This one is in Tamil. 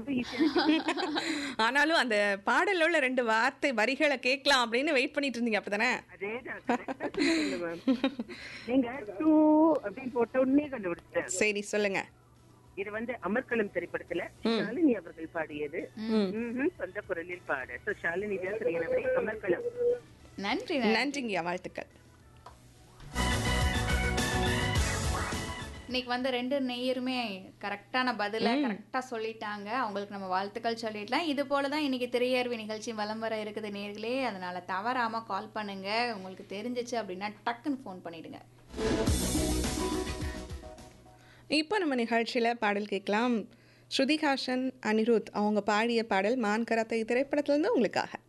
ரொம்ப ஈஸியா ஆனாலும் அந்த பாடல்ல உள்ள ரெண்டு வார்த்தை வரிகளை கேட்கலாம் அப்படின்னு வெயிட் பண்ணிட்டு இருந்தீங்க அப்பதானே அதேதான் correct ஆ சொன்னீங்க மேம் நீங்க டூ அப்படின்னு போட்ட உடனே கண்டுபிடிச்சிட்டேன் சரி சொல்லுங்க இது வந்து அமர்க்களம் திரைப்படத்துல ஷாலினி அவர்கள் பாடியது ம். ம்ஹும், சொந்த குரலில் பாட சோ ஷாலினி தான் சரியானவை அமர்க்களம் நன்றி நன்றிங்கய்யா வாழ்த்துக்கள் இன்னைக்கு வந்து ரெண்டு நெய்யருமே கரெக்டான பதில கரெக்டா சொல்லிட்டாங்க அவங்களுக்கு நம்ம வாழ்த்துக்கள் சொல்லிடலாம் இது போல தான் இன்னைக்கு திரையர்வி நிகழ்ச்சி வலம் வர இருக்குது நேர்களே அதனால தவறாம கால் பண்ணுங்க உங்களுக்கு தெரிஞ்சிச்சு அப்படின்னா டக்குன்னு ஃபோன் பண்ணிடுங்க இப்போ நம்ம நிகழ்ச்சியில பாடல் கேட்கலாம் ஸ்ருதிஹாசன் அனிருத் அவங்க பாடிய பாடல் மான் கராத்தை திரைப்படத்துல இருந்து உங்களுக்காக